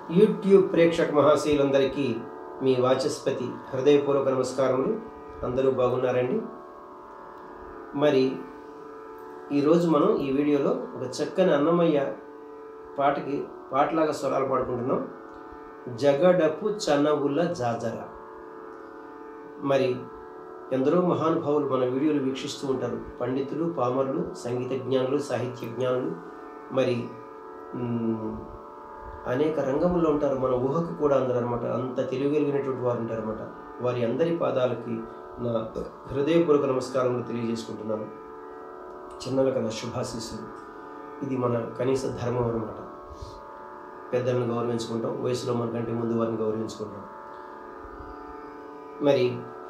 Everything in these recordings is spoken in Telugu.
యూట్యూబ్ ప్రేక్షక మహాశీలందరికీ మీ వాచస్పతి హృదయపూర్వక నమస్కారములు అందరూ బాగున్నారండి మరి ఈరోజు మనం ఈ వీడియోలో ఒక చక్కని అన్నమయ్య పాటకి పాటలాగా స్వరాలు పాడుకుంటున్నాం జగడపు చనవుల జాజర మరి ఎందరో మహానుభావులు మన వీడియోలు వీక్షిస్తూ ఉంటారు పండితులు పామరులు సంగీత జ్ఞానులు సాహిత్య జ్ఞానులు మరి మ్, అనేక రంగముల్లో ఉంటారు మన ఊహకు కూడా అందరు అనమాట అంత తెలియగలిగినటువంటి వారు ఉంటారు అనమాట వారి అందరి పాదాలకి నా హృదయపూర్వక నమస్కారములు తెలియజేసుకుంటున్నాను చిన్నల కదా శుభాశీస్సులు ఇది మన కనీస ధర్మం అనమాట పెద్దలను గౌరవించుకుంటాం వయసులో మనకంటే ముందు వారిని గౌరవించుకుంటాం మరి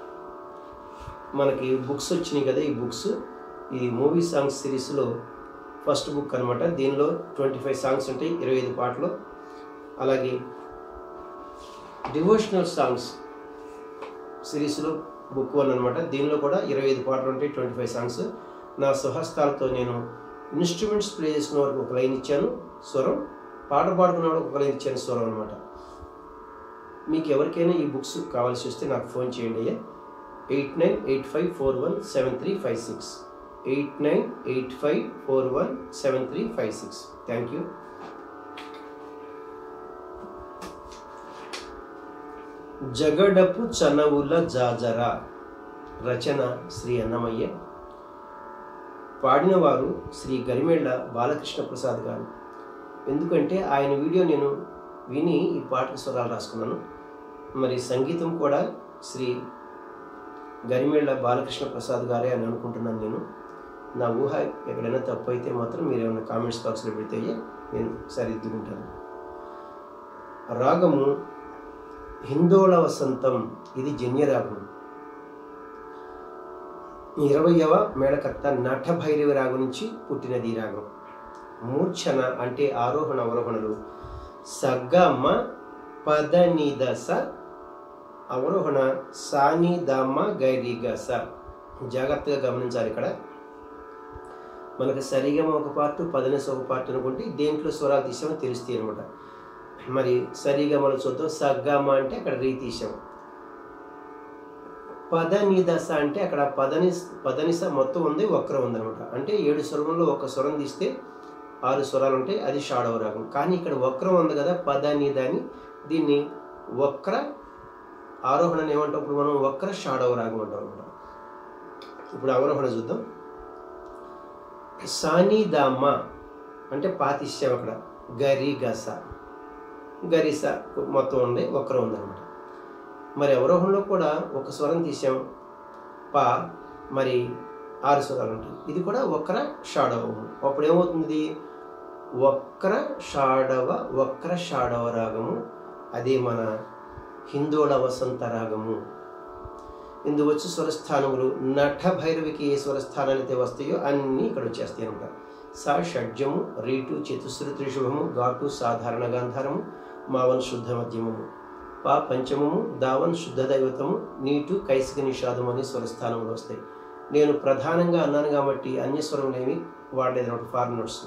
మనకి బుక్స్ వచ్చినాయి కదా ఈ బుక్స్ ఈ మూవీ సాంగ్స్ సిరీస్లో ఫస్ట్ బుక్ అనమాట దీనిలో ట్వంటీ ఫైవ్ సాంగ్స్ ఉంటాయి ఇరవై ఐదు పాటలు అలాగే డివోషనల్ సాంగ్స్ సిరీస్లో బుక్ వన్ అనమాట దీనిలో కూడా ఇరవై ఐదు పాటలు ఉంటాయి ట్వంటీ ఫైవ్ సాంగ్స్ నా స్వహస్తాలతో నేను ఇన్స్ట్రుమెంట్స్ ప్లే చేసుకున్న వరకు ఒక లైన్ ఇచ్చాను స్వరం పాట పాడుకున్న వరకు ఒక లైన్ ఇచ్చాను స్వరం అనమాట మీకు ఎవరికైనా ఈ బుక్స్ కావాల్సి వస్తే నాకు ఫోన్ చేయండి అయ్యా eight nine eight five four one seven three five six eight nine eight five four one seven three five six thank you జగడపు చనవుల జాజర రచన శ్రీ అన్నమయ్య పాడినవారు శ్రీ గరిమెళ్ళ బాలకృష్ణ ప్రసాద్ గారు ఎందుకంటే ఆయన వీడియో నేను విని ఈ పాటకు స్వరాలు రాసుకున్నాను మరి సంగీతం కూడా శ్రీ గరిమెళ్ళ బాలకృష్ణ ప్రసాద్ గారే అని అనుకుంటున్నాను నేను నా ఊహ ఎక్కడైనా తప్పు అయితే మాత్రం మీరు ఏమైనా కామెంట్స్ బాక్స్లో పెడితే నేను సరిదిద్దుకుంటాను రాగము హిందోళ వసంతం ఇది జన్య రాగం ఇరవయవ మేళకర్త నటభైరవి రాగం నుంచి పుట్టినది ఈ రాగం మూర్ఛన అంటే ఆరోహణ అవరోహణలు సగమ పదనిదస అవరోహణ సాని దమ్మ గైరిగస జాగ్రత్తగా గమనించాలి ఇక్కడ మనకు సరిగమ ఒక పార్ట్ పదనిస ఒక పార్ట్ అనుకుంటే దేంట్లో స్వరాలు తీసామో తెలుస్తాయి అనమాట మరి సరిగమలు చూద్దాం సగ్గమ అంటే అక్కడ రీ తీసాం పదనిదశ అంటే అక్కడ పదని పదనిస మొత్తం ఉంది వక్రం ఉందన్నమాట అంటే ఏడు స్వరంలో ఒక స్వరం తీస్తే ఆరు స్వరాలు ఉంటాయి అది షాడవ రాగం కానీ ఇక్కడ వక్రం ఉంది కదా పదనిద అని దీన్ని వక్ర ఆరోహణ ఏమంటాం ఇప్పుడు మనం వక్ర షాడవ రాగం అంటాం అనమాట ఇప్పుడు అవరోహణ చూద్దాం సానిదామ అంటే పాతిష్యం అక్కడ గరి గస గరిస మొత్తం ఉంది వక్రం ఉందన్నమాట మరి అవరోహణలో కూడా ఒక స్వరం తీసాం పా మరి ఆరు స్వరాలు ఉంటాయి ఇది కూడా వక్ర షాడవ అప్పుడు ఏమవుతుంది వక్ర షాడవ వక్ర షాడవ రాగము అదే మన హిందోళ వసంత రాగము ఇందు వచ్చి స్వరస్థానములు నట భైరవికి ఏ స్వరస్థానాలు అయితే వస్తాయో అన్నీ ఇక్కడ వచ్చేస్తాయి అనమాట సా షడ్జము రీటు చతుశ్రు త్రిశుభము ఘాటు సాధారణ గాంధారము మావన్ శుద్ధ మధ్యమము పా పంచమము దావన్ శుద్ధ దైవతము నీటు కైసిక నిషాదం అనే స్వరస్థానములు వస్తాయి నేను ప్రధానంగా అన్నాను కాబట్టి అన్య స్వరములు ఏమి వాడలేదు అనమాట ఫారినర్స్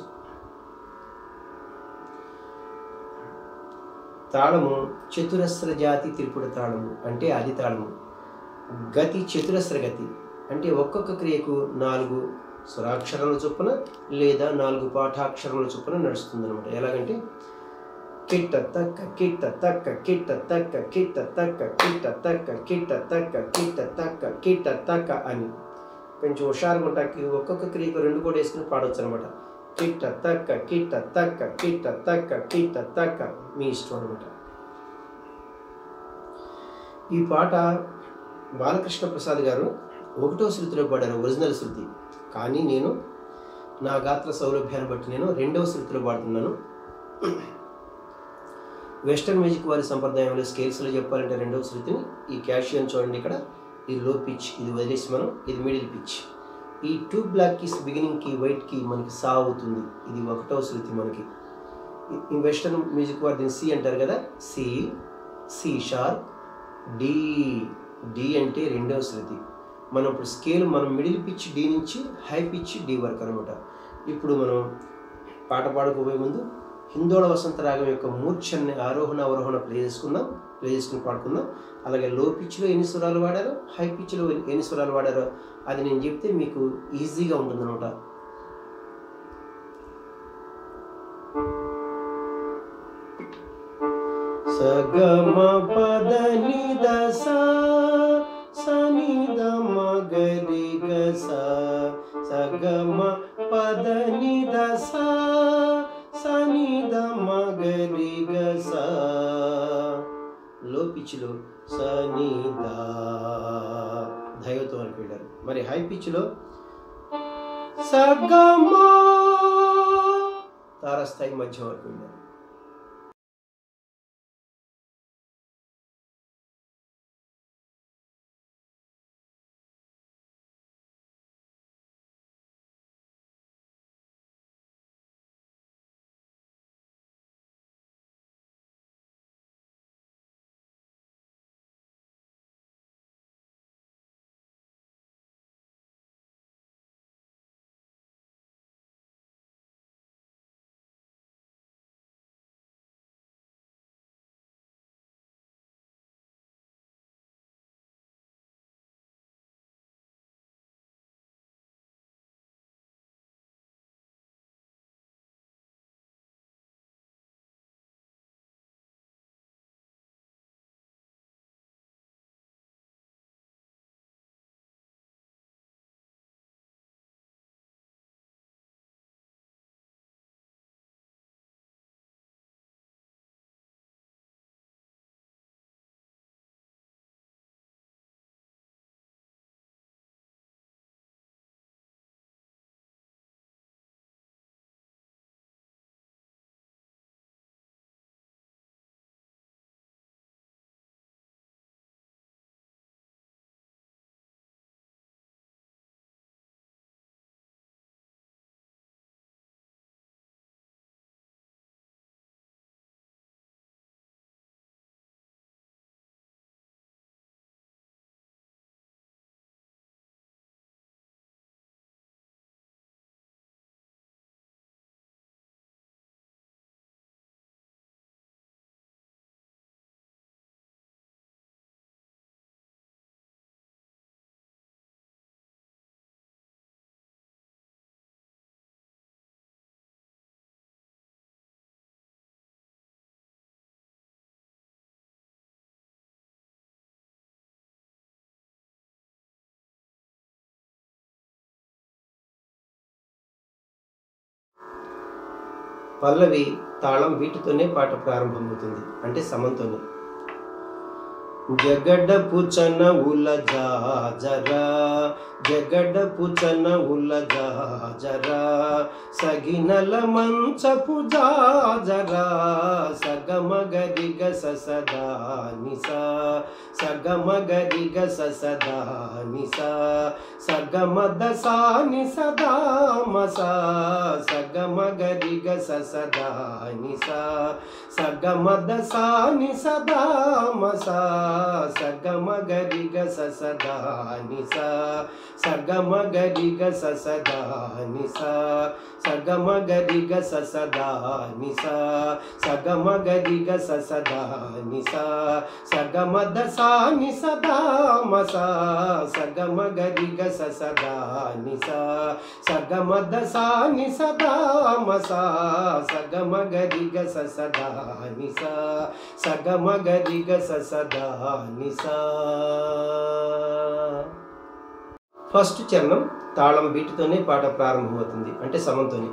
తాళము చతురస్ర జాతి త్రిపుడ తాళము అంటే ఆది తాళము గతి చతురస్ర గతి అంటే ఒక్కొక్క క్రియకు నాలుగు స్వరాక్షరముల చొప్పున లేదా నాలుగు పాఠాక్షరముల చొప్పున నడుస్తుంది అనమాట ఎలాగంటే కిట్ట తక్క కిట్ట తక్క కిట్ట తక్క కిట్ట తక్క కిట్ట తక్క కిట్ట తక్క కిట్ట తక్క కిట్ట తక్క అని కొంచెం హుషారుగా ఉంటాకి ఒక్కొక్క క్రియకు రెండు కూడా వేసుకుని పాడవచ్చు అనమాట కిట్ట తక్క కిట్ట తక్క కిట్ట తక్క కిట్ట తక్క మీ ఇష్టం అనమాట ఈ పాట బాలకృష్ణ ప్రసాద్ గారు ఒకటో శృతిలో పాడారు ఒరిజినల్ శృతి కానీ నేను నా గాత్ర సౌలభ్యాన్ని బట్టి నేను రెండవ శృతిలో పాడుతున్నాను వెస్టర్న్ మ్యూజిక్ వారి సంప్రదాయంలో స్కేల్స్లో చెప్పాలంటే రెండవ శృతిని ఈ క్యాషియన్ చూడండి ఇక్కడ ఇది లో పిచ్ ఇది వదిలేసి మనం ఇది మిడిల్ పిచ్ ఈ టూ బ్లాక్ కీస్ బిగినింగ్కి వైట్కి మనకి సా అవుతుంది ఇది ఒకటవ శృతి మనకి ఈ వెస్టర్న్ మ్యూజిక్ వారు దీన్ని సి అంటారు కదా C C sharp D D అంటే రెండవ శృతి మనం ఇప్పుడు స్కేల్ మనం మిడిల్ పిచ్ డి నుంచి హై పిచ్ డి వరకు అనమాట ఇప్పుడు మనం పాట పాడుకోబోయే ముందు హిందోళ వసంత రాగం యొక్క మూర్ఛన్ని ఆరోహణ అవరోహణ ప్లే చేసుకుందాం ప్లే చేసుకుని పాడుకుందాం అలాగే లో పిచ్లో ఎన్ని స్వరాలు వాడారో హై పిచ్లో ఎన్ని స్వరాలు వాడారో అది నేను చెప్తే మీకు ఈజీగా ఉంటుందన్నమాట సగమ పద నిద సా సని ద మగరి గ సా సగమ పద నిద సా సని ద మగరి గ సా లో పిచ్లో సని ద దైవతో అని వెళ్ళారు మరి హై పిచ్లో సగమ తారస్థాయి మధ్యం వరకు వెళ్ళారు పల్లవి తాళం వీటితోనే పాట ప్రారంభమవుతుంది అంటే సమంతోనే జగడ పుచన ఉల జాజరా జగడ పుచన ఉల జాజరా సగినల మంచపు జాజరా సగమ గరిగ ససదా నిసా సగమ గరిగ ససదా నిసా సగమ దసా నిసదా మసా సగమ గరిగ ససదా నిసా సగమ దసా నిసదా మసా సగమ గరిగ ససదా నిసా సగమ గరిగ ససదా నిసా సగమ గరిగ ససదా నిసా సగమ గరిగ ససదా నిసా సగమ దసా నిసదా మసా సగమ గరిగ ససదా నిసా సగమ దసా నిసదా మసా సగమ గరిగ ససదా నిసా సగమ గరిగ ససదా నిసా ఫస్ట్ చరణం తాళం బీటుతోనే పాట ప్రారంభమవుతుంది అంటే సమంతోనే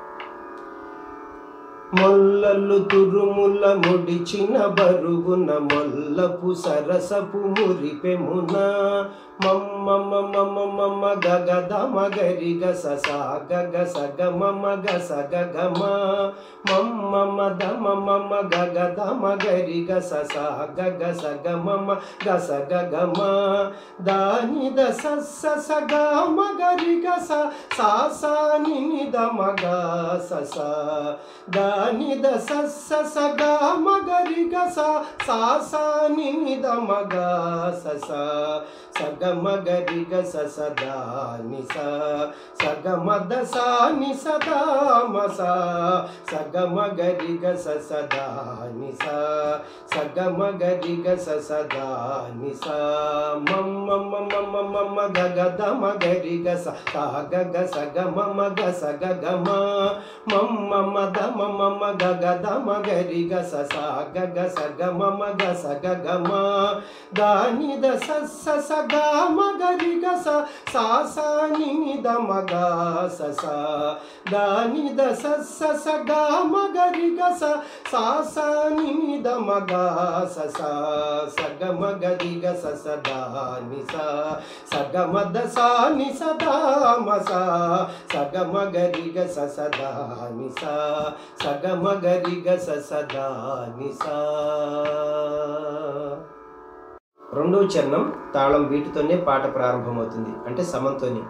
మొల్లలు తురుముల ముడిచిన బరుగున మొల్లపు సరసపు మురిపెమున మమ్మ మమ మమ గగద మగరి గస సా గగ సగ మమ గస గగమ మమ్మ మద మమ గగద మగరి గస సా గగ సగ మమ గస గగమ దాని దస సగ మగరి గస సా సా ని ద మగ స దాని దస సగ మగరి గస సా సా ని ద మగ స సగ మగరి గ స సదా ని స సగ మద సా ని సదా మ స సగ మగరి గ స సదా ని స సగ మగరి గ స సదా ని స మమ్మ మమ్మ మమ్మ మమ్మ గ గ ద మగరి గ స సా గ గ స గ మమ గ స గ గ మ మమ్మ మ ద మమ్మ మ గ గ ద మగరి గ స సా గ గ స గ మమ గ స గ గ మ దాని ద స స స గ మగరి గ స సా సా ని ని ద మ గ స స దాని ద స స స గ మగరి గ స సా సా ని ని ద మ గ స స స గ మగరి గ స స ద ని స స గ మ ద స ని స ద మ స స గ మగరి గ స స ద ని స స గ మగరి గ స స ద ని స రెండవ చరణం తాళం వీటితోనే పాట ప్రారంభమవుతుంది అంటే సమంతోనే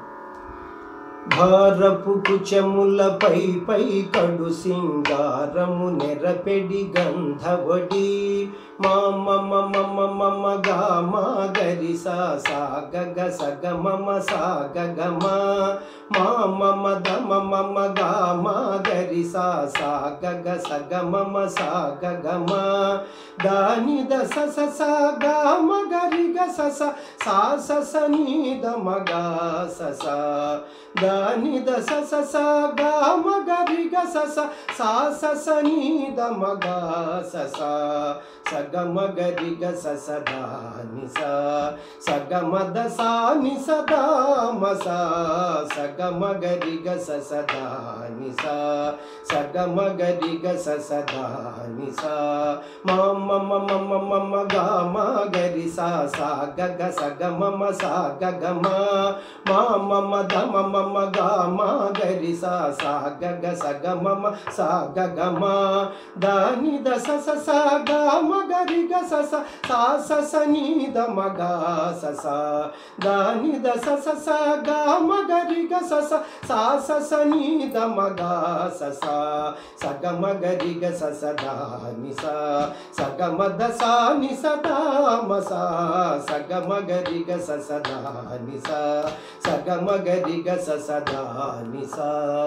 భారపు కుచములపై పై కడు సింగారము నెరపెడి గంధవడి మా మమ మమ మమ గా మా గరి సా సా గ గ స గ మమ సా గ గ మా మా మమ ద మమ మ గా మా గరి సా సా గ గ స గ మమ సా గ గ మా దాని ద స స స గా మ గరి గ స స సా స స ని ద మ గా స స దాని ద స స స గా మ గరి గ స స సా స స ని ద మ గా స స స గ మ గరి గ స స దా ని స స గ మ ద సా ని స దా మ స స గ మ గరి గ స స దా ని స స గ మ గరి గ స స దా ని స మ మ మ మ మ మ మ గ మ గరి స స గ గ స గ మ మ స గ గ మ మ మ మ ద మ మ మ గ మ గరి స స గ గ స గ మ మ స గ గ మ ద ని ద స స స గ మ గరి గ స స సా స స ని ద మ గ స స ద ని ద స స స గ మ గరి గ స స సా స స ని ద మ గ స స స గ మ గరి గ స స ద ని స స గ మ ద స ని స ద మ స స గ మ గరి గ స స ద ని స స గ మ గరి గ స స ద ని స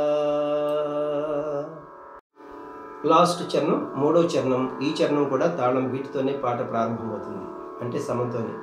లాస్ట్ చరణం మూడో చరణం ఈ చరణం కూడా తాళం వీటితోనే పాట ప్రారంభమవుతుంది అంటే సమంతోనే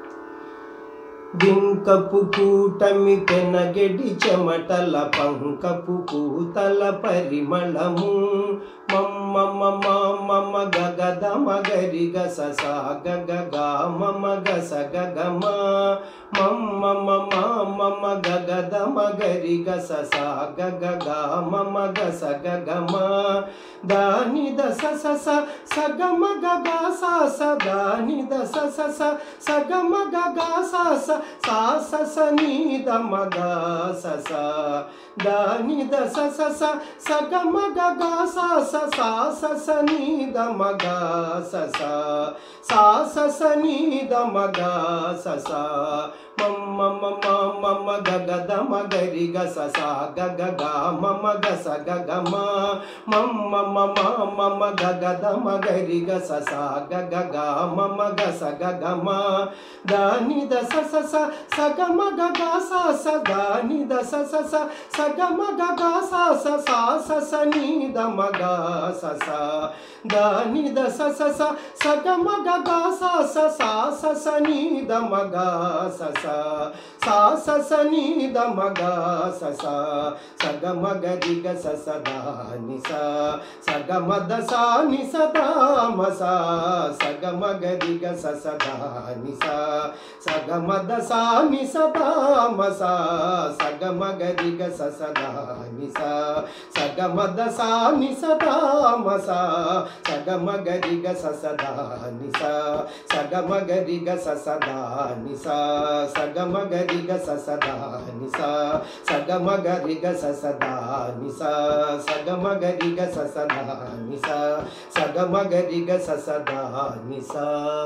బింకపు కూటమి పెనగెడి చెమటల పంకపు పూతల పరిమళము మమ్మ మమ మమ గగద మగరి గస సా గగ గా మమ గస గగ మ మమ్మ మమ మమ గగద మగరి గస సా గగ గా మమ గస గగ మ దాని దస స స సగ మ గగ సా స దాని దస స స సగ మ గగ సా స సా స స ని ద మ గ స స దాని దస స స సగ మ గగ సా స సా స స ని ద మ గ స స సా స స ని ద మ గ స స మమ్మ మమ మమ గ గ ద మ గ రి గ స స గ గ గ మమ గ స గ గ మ మమ్మ మమ మమ గ గ ద మ గ రి గ స స గ గ గ మమ గ స గ గ మ దాని ద స స స స గ మ గ గ స స దాని ద స స స స గ మ గ గ స స సా స స ని ద మ గ స స దాని ద స స స స గ మ గ గ స స సా స స ని ద మ గ స స సా స స ని ద మ గ స స స గ మ గ రి గ స స ద ని స స గ మ ద స ని స ద మ స స గ మ గ రి గ స స ద ని స స గ మ ద స ని స ద మ స స గ మ గ రి గ స స ద ని స స గ మ ద స ని స ద మ స స గ మ గ రి గ స స ద ని స స గ మ గ రి గ స స ద ని స స గ మ గ రి గ స స ద ని స స గ మ గ రి గ స స ద ని స స గ మ గ రి గ స స ద ని స స గ మ గ రి గ స స ద ని స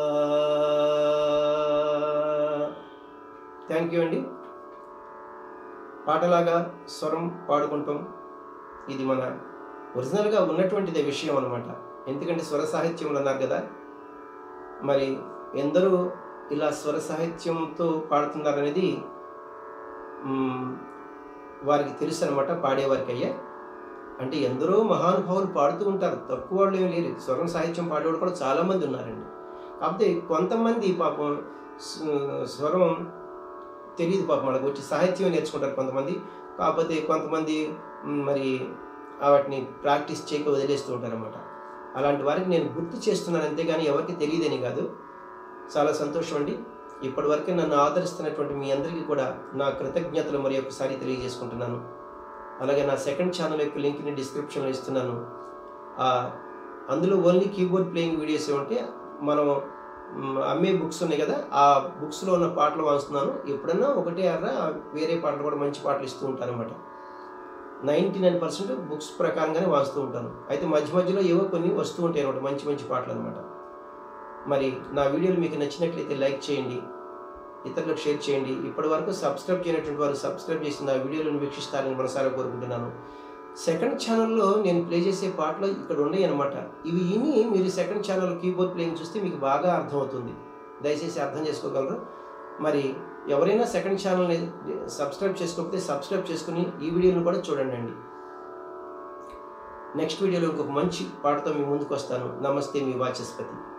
థ్యాంక్ యూ అండి పాటలాగా స్వరం పాడుకుంటాం ఇది మన ఒరిజినల్గా ఉన్నటువంటిదే విషయం అనమాట ఎందుకంటే స్వర సాహిత్యములు అన్నారు కదా మరి ఎందరో ఇలా స్వర సాహిత్యంతో పాడుతున్నారనేది మ్, వారికి తెలుసు అనమాట పాడేవారికి అయ్యా అంటే ఎందరో మహానుభావులు పాడుతూ ఉంటారు తక్కువ వాళ్ళు ఏమి లేరు స్వరం సాహిత్యం పాడేవాళ్ళు కూడా చాలామంది ఉన్నారండి కాకపోతే కొంతమంది పాపం స్వ- స్వరం తెలియదు పాపం వాళ్ళకి వచ్చి సాహిత్యం నేర్చుకుంటారు కొంతమంది కాకపోతే కొంతమంది మ్, మరి ఆ వాటిని ప్రాక్టీస్ చేయక వదిలేస్తూ ఉంటారు అనమాట అలాంటి వారికి నేను గుర్తు చేస్తున్నాను అంతేగాని ఎవరికి తెలియదని కాదు చాలా సంతోషం అండి ఇప్పటివరకు నన్ను ఆదరిస్తున్నటువంటి మీ అందరికీ కూడా నా కృతజ్ఞతలు మరి ఒకసారి తెలియజేసుకుంటున్నాను అలాగే నా సెకండ్ ఛానల్ యొక్క లింక్ని డిస్క్రిప్షన్లో ఇస్తున్నాను ఆ, అందులో ఓన్లీ కీబోర్డ్ ప్లేయింగ్ వీడియోస్ ఉంటే మనం మ్, అమ్మే బుక్స్ ఉన్నాయి కదా ఆ బుక్స్లో ఉన్న పాటలు వాస్తున్నాను ఎప్పుడన్నా ఒకటే అర్రా వేరే పాటలు కూడా మంచి పాటలు ఇస్తూ ఉంటాను అనమాట నైంటీ నైన్ పర్సెంట్ బుక్స్ ప్రకారంగానే వాస్తూ ఉంటాను అయితే మధ్య మధ్యలో ఏవో కొన్ని వస్తూ ఉంటాయి అనమాట మంచి మంచి పాటలు అనమాట మరి నా వీడియోలు మీకు నచ్చినట్లయితే లైక్ చేయండి ఇతరులకు షేర్ చేయండి ఇప్పటి వరకు సబ్స్క్రైబ్ చేయనటువంటి వారు సబ్స్క్రైబ్ చేసి నా వీడియోలను వీక్షిస్తారని మనసారా కోరుకుంటున్నాను సెకండ్ ఛానల్లో నేను ప్లే చేసే పాటలు ఇక్కడ ఉన్నాయి అనమాట ఇవి విని మీరు సెకండ్ ఛానల్ కీబోర్డ్ ప్లేయింగ్ చూస్తే మీకు బాగా అర్థమవుతుంది దయచేసి అర్థం చేసుకోగలరు మరి ఎవరైనా సెకండ్ ఛానల్ని సబ్స్క్రైబ్ చేసుకోకపోతే సబ్స్క్రైబ్ చేసుకుని ఈ వీడియోను కూడా చూడండి అండి నెక్స్ట్ వీడియోలో ఇంకొక మంచి పాటతో మీ ముందుకు వస్తాను నమస్తే మీ వాచస్పతి